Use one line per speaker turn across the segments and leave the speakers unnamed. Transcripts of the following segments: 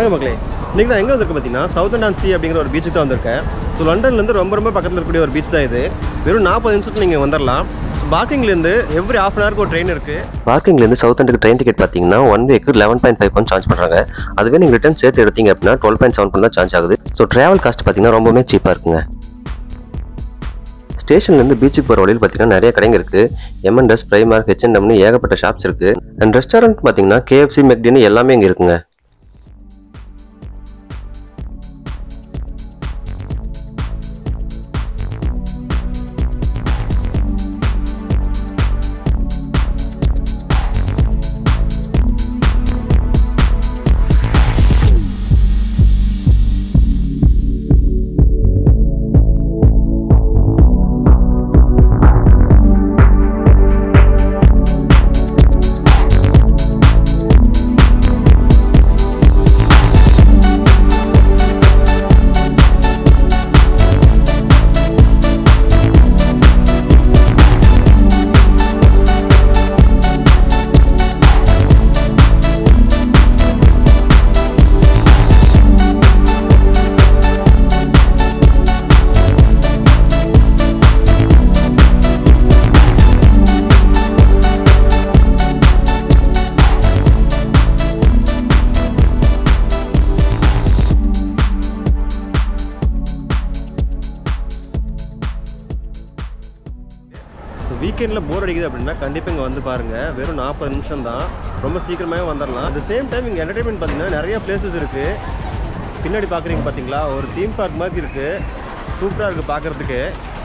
வணக்கம் மக்களே இன்றைக்கி நான் எங்கே வந்திருக்கேன் பார்த்தீங்கன்னா சவுத் அண்ட் சி அப்படிங்கிற ஒரு பீச்சுக்கு தான் வந்திருக்கேன் ஸோ லண்டன்லேருந்து ரொம்ப ரொம்ப பக்கத்தில் இருக்கக்கூடிய ஒரு பீச் தான் இது வெறும் நாற்பது நிமிஷத்தில் நீங்கள் வந்துடலாம் பார்க்கிங்லேருந்து எவ்ரி ஹாஃப் அன் ஹவருக்கு ஒரு ட்ரெயின் இருக்குது
பார்க்கிங்லேருந்து சவுத் அண்டுக்கு ட்ரெயின் டிக்கெட் பார்த்தீங்கன்னா ஒன் வீக்கு eleven point five pound charge பண்ணுறாங்க அதுவே நீங்கள் ரிட்டர்ன் சேர்த்து எடுத்தீங்க அப்படின்னா டுவெல் பாயிண்ட் செவன் தான் சார்ஜ் ஆகுது ஸோ ட்ராவல் காஸ்ட் பார்த்தீங்கன்னா ரொம்பவுமே சீப்பாக இருக்குங்க ஸ்டேஷன்லேருந்து பீச்சுக்கு போகிற வழியில் பார்த்தீங்கன்னா நிறைய கடைங்க இருக்குது எம்என்எஸ் பிரைமார்க் ஹெச்என்எம்னு ஏகப்பட்ட ஷாப்ஸ் இருக்குது அண்ட் ரெஸ்டாரண்ட் பார்த்தீங்கன்னா கேஎஃப்சி மெக்டின்னு எல்லாமே இங்கே இருக்குங்க
ஸோ வீக்கெண்டில் போர் அடிக்குது அப்படின்னா கண்டிப்பாக இங்கே வந்து பாருங்கள் வெறும் நாற்பது நிமிஷம் தான் ரொம்ப சீக்கிரமாகவே வந்துடலாம் அட் சேம் டைம் இங்கே என்டர்டைன்மெண்ட் பார்த்தீங்கன்னா நிறைய பிளேசஸ் இருக்குது பின்னாடி பார்க்குறீங்க பார்த்தீங்களா ஒரு தீம் பார்க் மாதிரி இருக்குது சூப்பராக இருக்குது பார்க்குறதுக்கு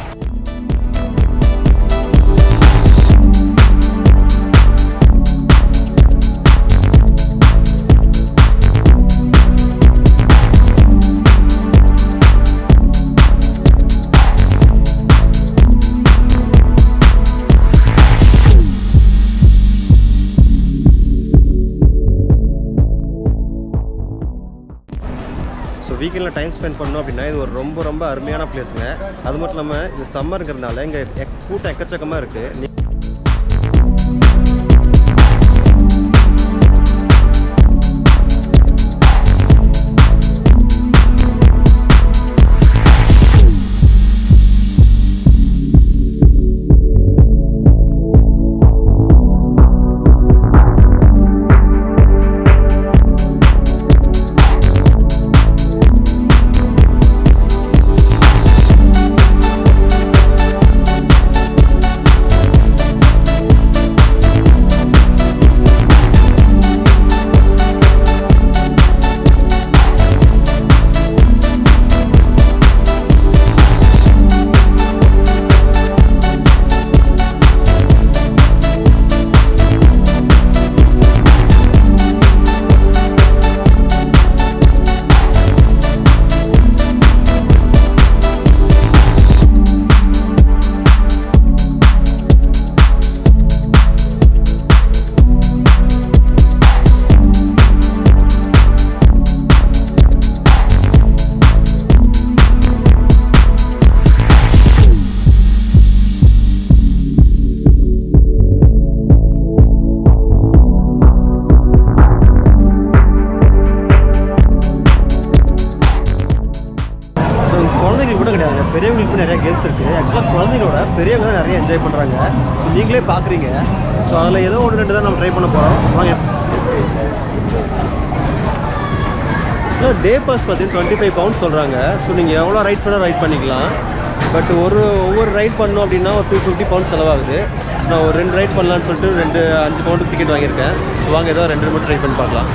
ஸோ வீக்கெண்டில் டைம் ஸ்பெண்ட் பண்ணோம் அப்படின்னா இது ஒரு ரொம்ப ரொம்ப அருமையான பிளேஸுங்க அது மட்டும் இல்லாமல் இது சம்மருங்கிறதுனால இங்கே எக் கூட்டம் எக்கச்சக்கமாக இருக்குது ஸோ குழந்தைங்களுக்கு கூட கிடையாது பெரியவங்களுக்கு கூட நிறைய கேம்ஸ் இருக்குது ஆக்சுவலாக குழந்தைங்களோட பெரியவங்க தான் நிறைய என்ஜாய் பண்ணுறாங்க ஸோ நீங்களே பார்க்குறீங்க ஸோ அதில் ஏதோ ஒன்று ரெண்டு தான் நம்ம ட்ரை பண்ண போகிறோம் வாங்க ஆக்சுவலாக டே பாஸ் பார்த்தீங்கன்னா டுவெண்ட்டி ஃபைவ் பவுண்ட் சொல்கிறாங்க ஸோ நீங்கள் எவ்வளோ ரைட்ஸ் வேணால் ரைட் பண்ணிக்கலாம் பட் ஒரு ஒவ்வொரு ரைட் பண்ணோம் அப்படின்னா ஒரு டூ ஃபிஃப்டி பவுண்ட் செலவாகுது ஸோ நான் ஒரு ரெண்டு ரைட் பண்ணலான்னு சொல்லிட்டு ரெண்டு அஞ்சு பவுண்டு டிக்கெட் வாங்கியிருக்கேன் ஸோ வாங்க ஏதோ ரெண்டு மட்டும் ட்ரை பண்ணி பார்க்கலாம்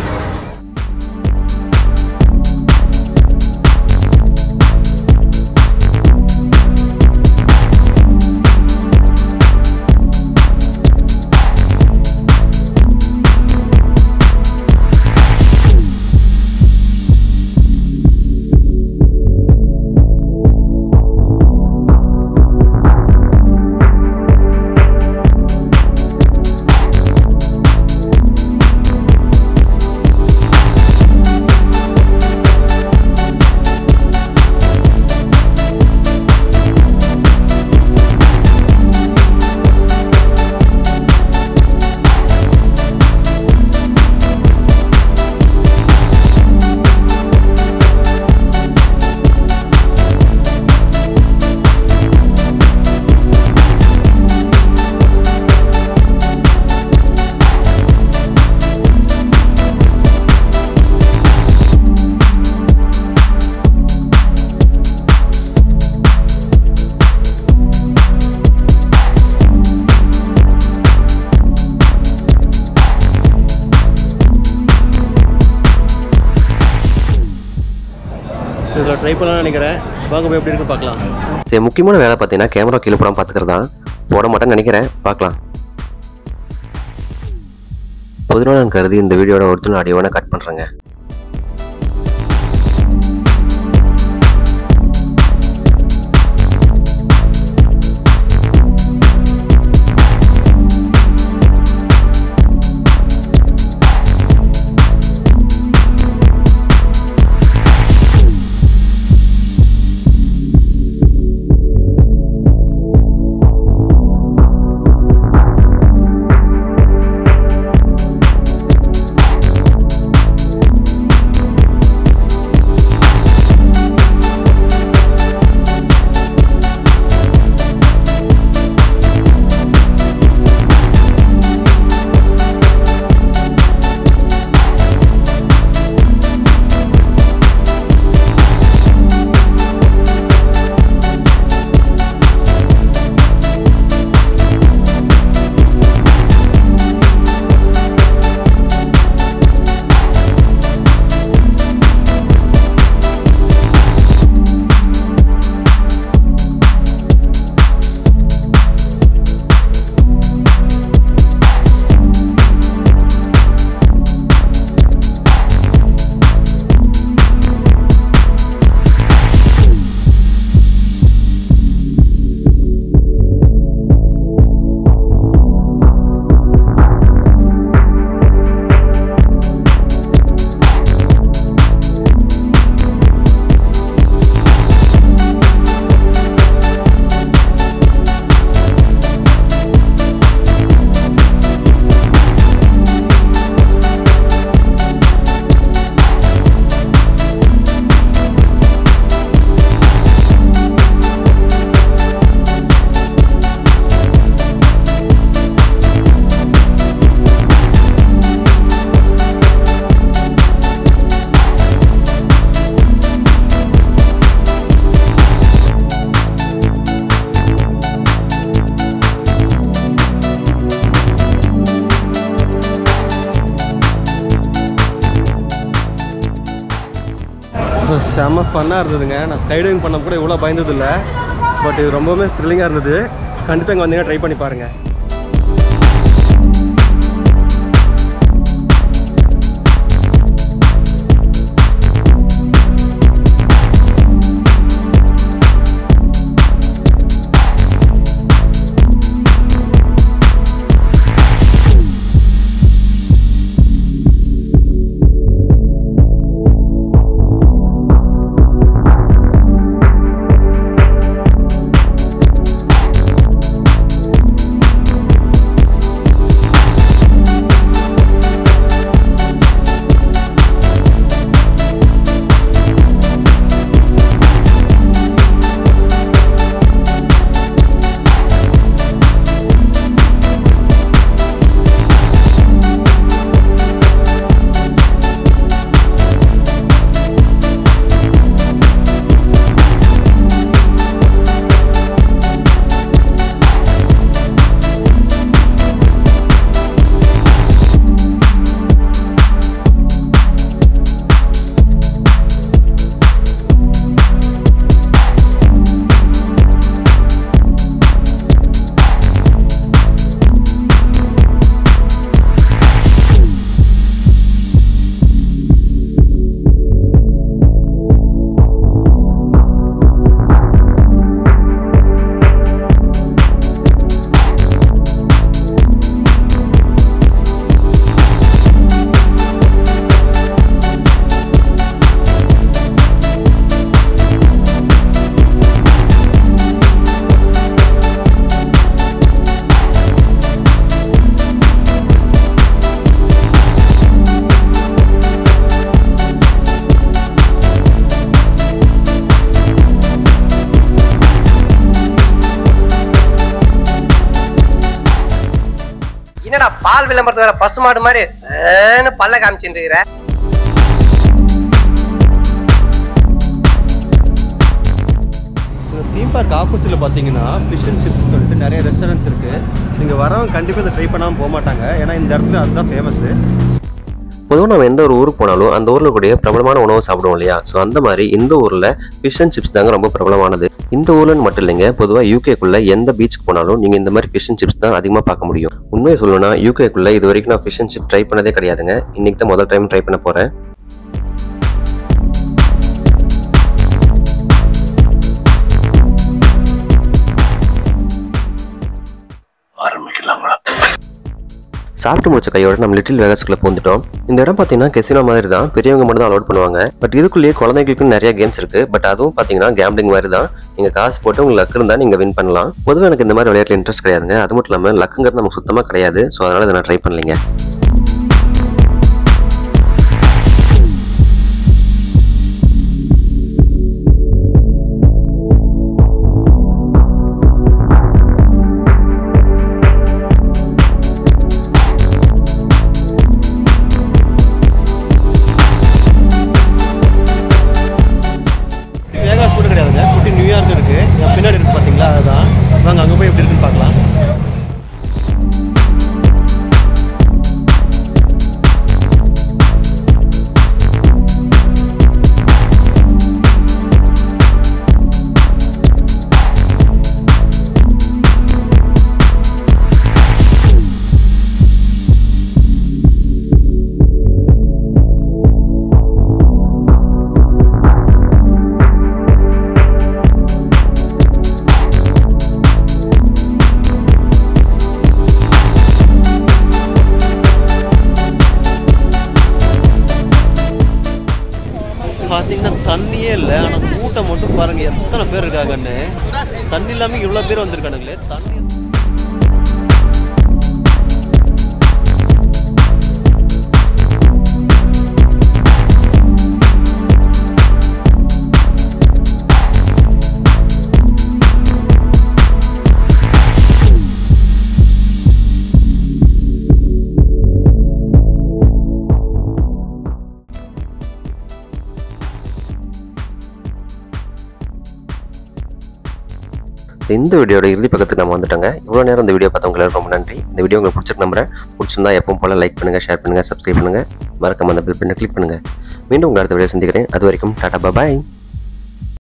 இதில் ட்ரை பண்ணலாம்னு நினைக்கிறேன் வாங்க போய் எப்படி இருக்குன்னு பார்க்கலாம்
சரி முக்கியமான வேலை பார்த்தீங்கன்னா கேமரா கீழே போடாமல் பார்த்துக்கிறது தான் போட மாட்டேன்னு நினைக்கிறேன் பார்க்கலாம் பொதுநலன் கருதி இந்த வீடியோட ஒரிஜினல் ஆடியோவை கட் பண்ணுறேங்க
செம்ம ஃபன்னாக இருந்ததுங்க நான் ஸ்கை டைவிங் பண்ண கூட இவ்வளோ பயந்தது இல்லை பட் இது ரொம்பவுமே த்ரில்லிங்காக இருந்தது கண்டிப்பாக இங்கே வந்தீங்கன்னா ட்ரை பண்ணி பாருங்கள்
என்னடா பால் விளம்பரத்து வேற பசுமாடு மாதிரி ஏன்னு பல்ல காமிச்சுட்டு இருக்கிற
இந்த தீம் பார்க் ஆப்போசிட்டில் பார்த்தீங்கன்னா ஃபிஷ் அண்ட் சிப்ஸ் சொல்லிட்டு நிறைய ரெஸ்டாரண்ட்ஸ் இருக்குது இங்கே வரவங்க கண்டிப்பாக இதை ட்ரை பண்ணாமல் போக மாட்டாங்க ஏன்னா இந்த இடத்துல அதுதான் ஃபேமஸ்ஸு
பொதுவாக நம்ம எந்த ஒரு ஊருக்கு போனாலும் அந்த ஊரில் கூடிய பிரபலமான உணவு சாப்பிடுவோம் இல்லையா ஸோ அந்த மாதிரி இந்த ஊரில் ஃபிஷ் அண்ட் சிப்ஸ் தாங்க ரொம்ப பிரபலமானது இந்த ஊர்லன்னு மட்டும் இல்லைங்க பொதுவாக யூகேக்குள்ள எந்த பீச்சுக்கு போனாலும் நீங்கள் இந்த மாதிரி ஃபிஷ் அண்ட் சிப்ஸ் தான் அதிகமாக பார்க்க முடியும் உண்மையை சொல்லணும்னா யூகேக்குள்ள இது வரைக்கும் நான் ஃபிஷ் அண்ட் சிப் ட்ரை பண்ணதே கிடையாதுங்க இன்னைக்கு தான் முதல் டைம் ட்ரை பண்ண போகிறேன் சாப்பிட்டு முடிச்ச கையோட நம்ம லிட்டில் வேகஸ்க்குள்ள பூந்துட்டோம் இந்த இடம் பார்த்தீங்கன்னா கெசினோ மாதிரி தான் பெரியவங்க மட்டும் தான் அலோட் பண்ணுவாங்க பட் இதுக்குள்ளேயே குழந்தைகளுக்கும் நிறைய கேம்ஸ் இருக்கு பட் அதுவும் பார்த்தீங்கன்னா கேம்பிளிங் மாதிரி தான் நீங்க காசு போட்டு உங்களுக்கு லக் இருந்தால் நீங்க வின் பண்ணலாம் பொதுவாக எனக்கு இந்த மாதிரி விளையாட்டுல இன்ட்ரெஸ்ட் கிடையாதுங்க அது மட்டும் இல்லாமல் லக்குங்கிறது நமக்கு சுத்தமாக கிடையாது ஸோ அதனால இதை நான் ட்ரை பண்ணலைங்க
வேகாஸ் கூட கிடையாதுங்க குட்டி நியூயார்க் இருக்கு என் பின்னாடி இருக்கு பாத்தீங்களா அதுதான் வாங்க அங்கே போய் எப்படி இருக்குன்னு பார்க்கலாம் பார்த்தீங்கன்னா தண்ணியே இல்லை ஆனால் கூட்டம் மட்டும் பாருங்க எத்தனை பேர் இருக்காங்கன்னு தண்ணி இல்லாமல் இவ்வளோ பேர் வந்திருக்கானுங்களே தண்ணி
இந்த வீடியோட இறுதி பக்கத்துக்கு நம்ம வந்துட்டோங்க இவ்வளோ நேரம் இந்த வீடியோ பார்த்தவங்க எல்லாரும் ரொம்ப நன்றி இந்த வீடியோ உங்களுக்கு பிடிச்சிருக்கு நம்புறேன் பிடிச்சிருந்தா எப்பவும் போல லைக் பண்ணுங்க ஷேர் பண்ணுங்க சப்ஸ்கிரைப் பண்ணுங்க மறக்காம அந்த பெல் பண்ணி கிளிக் பண்ணுங்க மீண்டும் உங்கள் அடுத்த வீடியோ சந்திக்கிறேன் அது வரைக்கும் டாடா பாய்